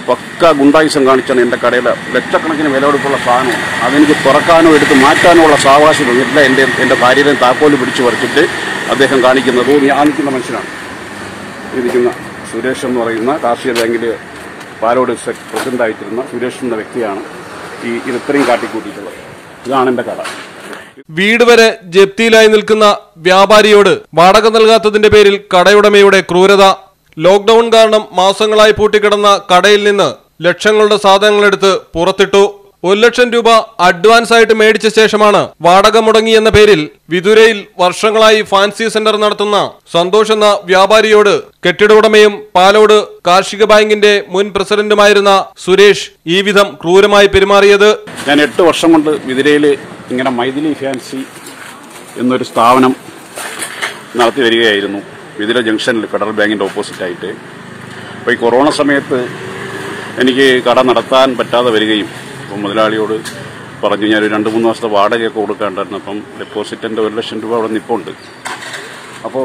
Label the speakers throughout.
Speaker 1: പക്ക ഗുണ്ടായുസം കാണിച്ചാണ് എൻ്റെ കടയിൽ ലക്ഷക്കണക്കിന് വിലയെടുപ്പുള്ള സാധനം അതെനിക്ക് തുറക്കാനോ എടുത്ത് മാറ്റാനോ ഉള്ള സാവകാശം ഇല്ല എൻ്റെ എൻ്റെ ഭാര്യയുടെ താക്കോല് പിടിച്ചു പറിച്ചിട്ട് അദ്ദേഹം കാണിക്കുന്നത് ധ്യാനിക്കുന്ന മനുഷ്യനാണ് ഇരിക്കുന്ന സുരേഷ് എന്ന് പറയുന്ന കാർഷിക ബാങ്കിൽ പാലോട് സെ- പ്രസിഡന്റായിട്ടിരുന്ന സുരേഷ് എന്ന വ്യക്തിയാണ് ഈ ഇത് ഇത്രയും കാട്ടിക്കൂട്ടിയിട്ടുള്ളത് ഇതാണ് എൻ്റെ കട
Speaker 2: വീട് വരെ ജപ്തിയിലായി നിൽക്കുന്ന വ്യാപാരിയോട് വാടക നൽകാത്തതിന്റെ പേരിൽ കടയുടമയുടെ ക്രൂരത ലോക്ഡൌൺ കാരണം മാസങ്ങളായി പൂട്ടിക്കിടന്ന കടയിൽ നിന്ന് ലക്ഷങ്ങളുടെ സാധനങ്ങളെടുത്ത് പുറത്തിട്ടു ഒരു ലക്ഷം രൂപ അഡ്വാൻസ് ആയിട്ട് മേടിച്ച ശേഷമാണ് വാടക മുടങ്ങി എന്ന പേരിൽ വിതുരയിൽ വർഷങ്ങളായി ഫാൻസി സെന്റർ നടത്തുന്ന സന്തോഷ് എന്ന വ്യാപാരിയോട് കെട്ടിട ഉടമയും പാലോട് കാർഷിക ബാങ്കിന്റെ മുൻ പ്രസിഡന്റുമായിരുന്ന സുരേഷ് ഈ വിധം ക്രൂരമായി പെരുമാറിയത്
Speaker 1: ഞാൻ എട്ട് വർഷം കൊണ്ട് വിതിരയിൽ ഇങ്ങനെ മൈഥിലി ഫാൻസി എന്നൊരു സ്ഥാപനം നടത്തി വരികയായിരുന്നു വിതിര ജംഗ്ഷനിൽ ഫെഡറൽ ബാങ്കിൻ്റെ ഓപ്പോസിറ്റായിട്ട് അപ്പോൾ ഈ കൊറോണ സമയത്ത് എനിക്ക് കട നടത്താൻ പറ്റാതെ വരികയും അപ്പോൾ മുതലാളിയോട് പറഞ്ഞു ഞാൻ ഒരു രണ്ട് മൂന്ന് മാസത്തെ വാടകയൊക്കെ കൊടുക്കാണ്ടായിരുന്നു അപ്പം ഡെപ്പോസിറ്റിൻ്റെ ഒരു ലക്ഷം രൂപ അവിടെ നിൽപ്പുണ്ട് അപ്പോൾ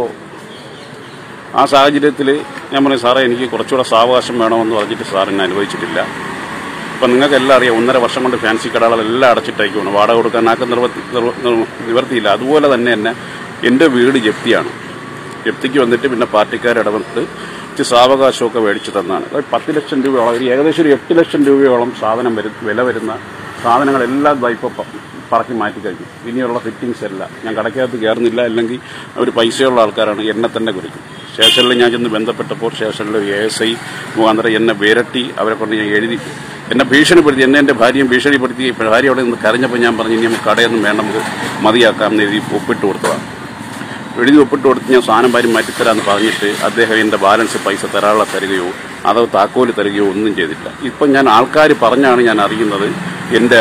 Speaker 1: ആ സാഹചര്യത്തിൽ ഞാൻ പറഞ്ഞു സാറേ എനിക്ക് കുറച്ചുകൂടെ സാവകാശം വേണമെന്ന് പറഞ്ഞിട്ട് സാറിനെ അനുവദിച്ചിട്ടില്ല അപ്പം നിങ്ങൾക്ക് എല്ലാം അറിയാം ഒന്നര വർഷം കൊണ്ട് ഫാൻസി കടകളെല്ലാം അടച്ചിട്ടേക്കുവാണ് വാടക കൊടുക്കാൻ ആർക്കും നിർവത്തി നിർവ- നിർ- നിവർത്തിയില്ല അതുപോലെ തന്നെ തന്നെ എൻ്റെ വീട് ജപ്തിയാണ് ജപ്തിക്ക് വന്നിട്ട് പിന്നെ പാർട്ടിക്കാർ ഇടപെട്ട് ഇച്ചിരി സാവകാശമൊക്കെ മേടിച്ച് തന്നാണ് ഒരു പത്ത് ലക്ഷം രൂപയോളം ഒരു ഏകദേശം ഒരു എട്ട് ലക്ഷം രൂപയോളം സാധനം വരും വില വരുന്ന സാധനങ്ങളെല്ലാം ദാ ഇപ്പോൾ പ- പറക്കി മാറ്റി കഴിഞ്ഞു ഇനിയുള്ള ഫിറ്റിങ്സ് എല്ലാം ഞാൻ കടയ്ക്കകത്ത് കയറുന്നില്ല അല്ലെങ്കിൽ അവർ പൈസയുള്ള ആൾക്കാരാണ് എന്നെ തന്നെ കുറിക്കും സ്റ്റേഷനിൽ ഞാൻ ചെന്ന് ബന്ധപ്പെട്ടപ്പോൾ സ്റ്റേഷനിൽ എ എസ് ഐ മുഖാന്തരം എന്നെ വിരട്ടി അവരെ കൊണ്ട് ഞാൻ എഴുതി എന്നെ ഭീഷണിപ്പെടുത്തി എന്നെ എൻ്റെ ഭാര്യയും ഭീഷണിപ്പെടുത്തി ഭാര്യ അവിടെ നിന്ന് കരഞ്ഞപ്പോൾ ഞാൻ പറഞ്ഞു ഇനി നമുക്ക് കടയൊന്നും വേണ്ട നമുക്ക് മതിയാക്കാം എന്ന് എഴുതി ഒപ്പിട്ട് കൊടുത്തതാണ് എഴുതി ഒപ്പിട്ട് കൊടുത്ത് ഞാൻ സാധനം വാരി മാറ്റിത്തരാമെന്ന് പറഞ്ഞിട്ട് അദ്ദേഹം എൻ്റെ ബാലൻസ് പൈസ തരാനുള്ള തരികയോ അതോ താക്കോല് തരികയോ ഒന്നും ചെയ്തില്ല ഇപ്പം ഞാൻ ആൾക്കാർ പറഞ്ഞാണ് ഞാൻ അറിയുന്നത് എൻ്റെ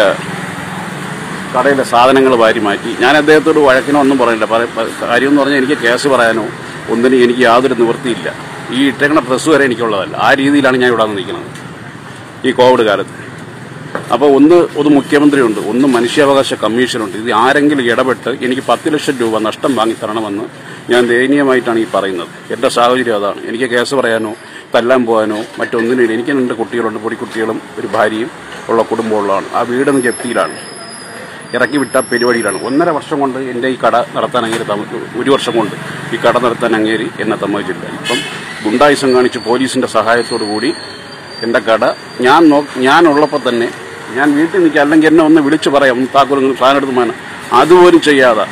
Speaker 1: കടയിലെ സാധനങ്ങൾ വാരി മാറ്റി ഞാൻ അദ്ദേഹത്തോട് വഴക്കിനോ ഒന്നും പറയില്ല പറ- പ- കാര്യം എന്ന് പറഞ്ഞാൽ എനിക്ക് കേസ് പറയാനോ ഒന്നിനും എനിക്ക് യാതൊരു നിവൃത്തിയില്ല ഈ ഇട്ടേക്കണ പ്രസ് വരെ എനിക്കുള്ളതല്ല ആ രീതിയിലാണ് ഞാൻ ഇവിടെ വന്ന് നിൽക്കുന്നത് ഈ കോവിഡ് കാലത്ത് അപ്പോൾ ഒന്ന് ഒരു മുഖ്യമന്ത്രിയുണ്ട് ഒന്ന് മനുഷ്യാവകാശ കമ്മീഷനുണ്ട് ഇത് ആരെങ്കിലും ഇടപെട്ട് എനിക്ക് പത്ത് ലക്ഷം രൂപ നഷ്ടം വാങ്ങി തരണമെന്ന് ഞാൻ ദയനീയമായിട്ടാണ് ഈ പറയുന്നത് എൻ്റെ സാഹചര്യം അതാണ് എനിക്ക് കേസ് പറയാനോ തല്ലാൻ പോകാനോ മറ്റൊന്നിനും ഇല്ല. എനിക്ക് രണ്ട് കുട്ടികളുണ്ട് പൊടിക്കുട്ടികളും ഒരു ഭാര്യയും ഉള്ള കുടുംബമുള്ളതാണ് ആ വീട് ജപ്തിയിലാണ് ഇറക്കി വിട്ട പരിപാടിയിലാണ് ഒന്നര വർഷം കൊണ്ട് എൻ്റെ ഈ കട നടത്താൻ അങ്ങേര് തമ ഒരു വർഷം കൊണ്ട് ഈ കട നടത്താൻ അങ്ങേര് എന്നെ സമ്മതിച്ചില്ല ഇപ്പം ഗുണ്ടായുസം കാണിച്ച് പോലീസിന്റെ സഹായത്തോടു കൂടി എൻ്റെ കട ഞാൻ നോ ഞാനുള്ളപ്പോൾ തന്നെ ഞാൻ വീട്ടിൽ നിൽക്കുക അല്ലെങ്കിൽ എന്നെ ഒന്ന് വിളിച്ചു പറയാം ഒന്ന് താക്കോൽ സാധനം എടുത്ത് മാനം അതുപോലും ചെയ്യാതെ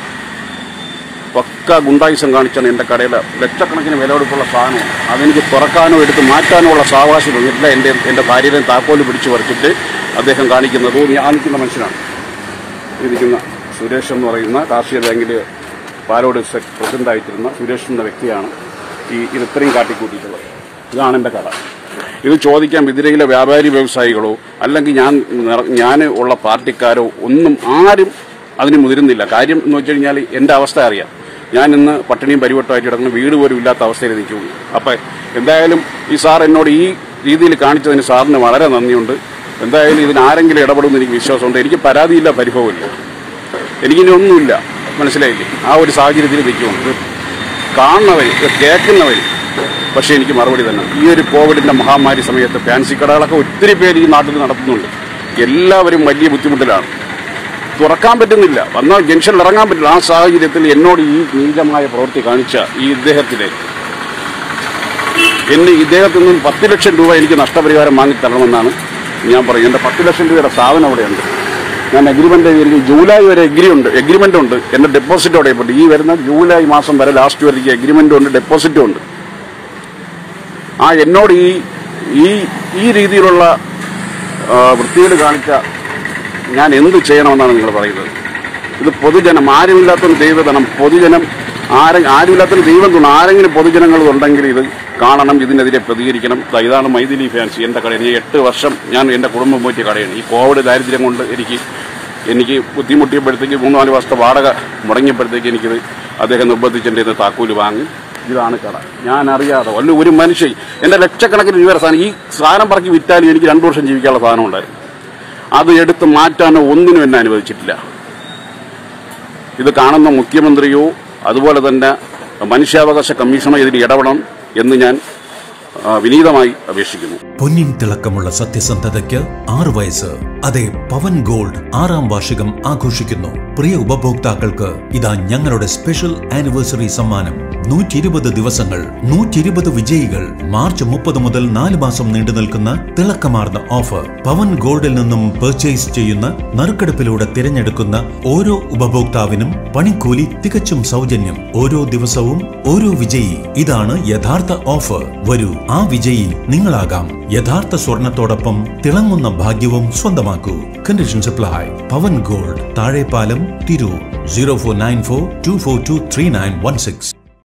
Speaker 1: പക്ക ഗുണ്ടായുസം കാണിച്ചാണ് എൻ്റെ കടയിൽ ലക്ഷക്കണക്കിന് വിലയെടുപ്പുള്ള സാധനം അതെനിക്ക് തുറക്കാനോ എടുത്ത് മാറ്റാനോ ഉള്ള സാവകാശം ഇല്ല എൻ്റെ എൻ്റെ ഭാര്യയുടെ താക്കോല് പിടിച്ചു പറിച്ചിട്ട് അദ്ദേഹം കാണിക്കുന്നത് ധ്യാനിക്കുന്ന മനുഷ്യനാണ് ഇരിക്കുന്ന സുരേഷ് എന്ന് പറയുന്ന കാർഷിക ബാങ്കിൽ പാലോട് സെ- പ്രസിഡന്റായിട്ടിരുന്ന സുരേഷ് എന്ന വ്യക്തിയാണ് ഈ ഇത് ഇത്രയും കാട്ടിക്കൂട്ടിയിട്ടുള്ളത് ഇതാണ് എൻ്റെ കട ഇത് ചോദിക്കാൻ വിതിരയിലെ വ്യാപാരി വ്യവസായികളോ അല്ലെങ്കിൽ ഞാൻ നിറ- ഞാൻ ഉള്ള പാർട്ടിക്കാരോ ഒന്നും ആരും അതിന് മുതിരുന്നില്ല കാര്യം എന്ന് വെച്ച് കഴിഞ്ഞാൽ എൻ്റെ അവസ്ഥ അറിയാം ഞാൻ ഇന്ന് പട്ടിണിയും പരിവട്ടമായിട്ട് കിടക്കുന്ന വീട് പോലും ഇല്ലാത്ത അവസ്ഥയിൽ നിൽക്കുന്നു അപ്പം എന്തായാലും ഈ സാർ എന്നോട് ഈ രീതിയിൽ കാണിച്ചതിന് സാറിന് വളരെ നന്ദിയുണ്ട് എന്തായാലും ഇതിന് ആരെങ്കിലും ഇടപെടുമെന്ന് എനിക്ക് വിശ്വാസമുണ്ട് എനിക്ക് പരാതിയില്ല പരിഭവമില്ല എനിക്കിനി ഒന്നുമില്ല മനസ്സിലായില്ലേ ആ ഒരു സാഹചര്യത്തിൽ നിൽക്കുവാണ് ഇത് കാണുന്നവർ ഇത് കേൾക്കുന്നവർ പക്ഷേ എനിക്ക് മറുപടി തന്നെ ഈ ഒരു കോവിഡിന്റെ മഹാമാരി സമയത്ത് ഫാൻസി കടകളൊക്കെ ഒത്തിരി പേര് ഈ നാട്ടിൽ നടത്തുന്നുണ്ട് എല്ലാവരും വലിയ ബുദ്ധിമുട്ടിലാണ് തുറക്കാൻ പറ്റുന്നില്ല വന്നാൽ ജംഗ്ഷനിൽ ഇറങ്ങാൻ പറ്റില്ല ആ സാഹചര്യത്തിൽ എന്നോട് ഈ നീചമായ പ്രവൃത്തി കാണിച്ച ഈ ഇദ്ദേഹത്തിലെ എന്നെ ഇദ്ദേഹത്തിൽ നിന്നും പത്ത് ലക്ഷം രൂപ എനിക്ക് നഷ്ടപരിഹാരം വാങ്ങിത്തരണമെന്നാണ് ഞാൻ പറയും എൻ്റെ പത്ത് ലക്ഷം രൂപയുടെ സാധനം അവിടെയുണ്ട് ഞാൻ അഗ്രിമെന്റ് എനിക്ക് ജൂലൈ വരെ എഗ്രി ഉണ്ട് എഗ്രിമെന്റ് ഉണ്ട് എൻ്റെ ഡെപ്പോസിറ്റ് അവിടെ ഉണ്ട് ഈ വരുന്ന ജൂലൈ മാസം വരെ ലാസ്റ്റ് വരെ എഗ്രിമെന്റും ഉണ്ട് ഡെപ്പോസിറ്റും ഉണ്ട് ആ എന്നോട് ഈ ഈ ഈ രീതിയിലുള്ള ആ, വൃത്തികേട് കാണിച്ച ഞാൻ എന്ത് ചെയ്യണമെന്നാണ് നിങ്ങൾ പറയുന്നത് ഇത് പൊതുജനം ആരുമില്ലാത്തൊരു ദൈവധനം പൊതുജനം ആരെ ആരുമില്ലാത്തൊരു ദൈവം തോന്നും ആരെങ്കിലും പൊതുജനങ്ങൾ ഉണ്ടെങ്കിൽ ഇത് കാണണം ഇതിനെതിരെ പ്രതികരിക്കണം ദാ ഇതാണ് മൈഥിലി ഫാൻസി എൻ്റെ കട എനിക്ക് എട്ട് വർഷം ഞാൻ എൻ്റെ കുടുംബം പോയിട്ട് കടയാണ് ഈ കോവിഡ് ദാരിദ്ര്യം കൊണ്ട് എനിക്ക് എനിക്ക് ബുദ്ധിമുട്ടിയപ്പോഴത്തേക്ക് മൂന്ന് നാല് വർഷത്തെ വാടക മുടങ്ങിയപ്പോഴത്തേക്ക് എനിക്കിത് അദ്ദേഹം നിർബന്ധിച്ചെൻ്റെ ഇത് താക്കൂല് വാങ്ങി ഇതാണ് കട ഞാൻ അറിയാതെ വല്ല ഒരു മനുഷ്യൻ എൻ്റെ ലക്ഷക്കണക്കിന് രൂപയുടെ സാധനം ഈ സാധനം പറക്കി വിറ്റാലും എനിക്ക് രണ്ടു വർഷം ജീവിക്കാനുള്ള സാധനം ഉണ്ടായിരുന്നു അത് എടുത്ത് മാറ്റാനോ ഒന്നിനും എന്നെ അനുവദിച്ചിട്ടില്ല ഇത് കാണുന്ന മുഖ്യമന്ത്രിയോ അതുപോലെ തന്നെ മനുഷ്യാവകാശ കമ്മീഷനോ ഇതിൽ ഇടപെടണം എന്ന് ഞാൻ ആ, വിനീതമായി അപേക്ഷിക്കുന്നു
Speaker 3: പൊന്നിൻ തിളക്കമുള്ള സത്യസന്ധതയ്ക്ക് ആറ് വയസ്സ് അതെ പവൻ ഗോൾഡ് ആറാം വാർഷികം ആഘോഷിക്കുന്നു പ്രിയ ഉപഭോക്താക്കൾക്ക് ഇതാ ഞങ്ങളുടെ സ്പെഷ്യൽ ആനിവേഴ്സറി സമ്മാനം നൂറ്റി ഇരുപത് ദിവസങ്ങൾ നൂറ്റി ഇരുപത് വിജയികൾ മാർച്ച് മുപ്പത് മുതൽ നാല് മാസം നീണ്ടു നിൽക്കുന്ന തിളക്കമാർന്ന ഓഫർ പവൻ ഗോൾഡിൽ നിന്നും പർച്ചേസ് ചെയ്യുന്ന നറുക്കെടുപ്പിലൂടെ തിരഞ്ഞെടുക്കുന്ന ഓരോ ഉപഭോക്താവിനും പണിക്കൂലി തികച്ചും സൗജന്യം ഓരോ ദിവസവും ഓരോ വിജയി ഇതാണ് യഥാർത്ഥ ഓഫർ വരൂ ആ വിജയി നിങ്ങളാകാം യഥാർത്ഥ സ്വർണത്തോടൊപ്പം തിളങ്ങുന്ന ഭാഗ്യവും സ്വന്തമാക്കൂ condition supply Pavan gold Thazhepalam Tirur zero four nine four two four two three nine one six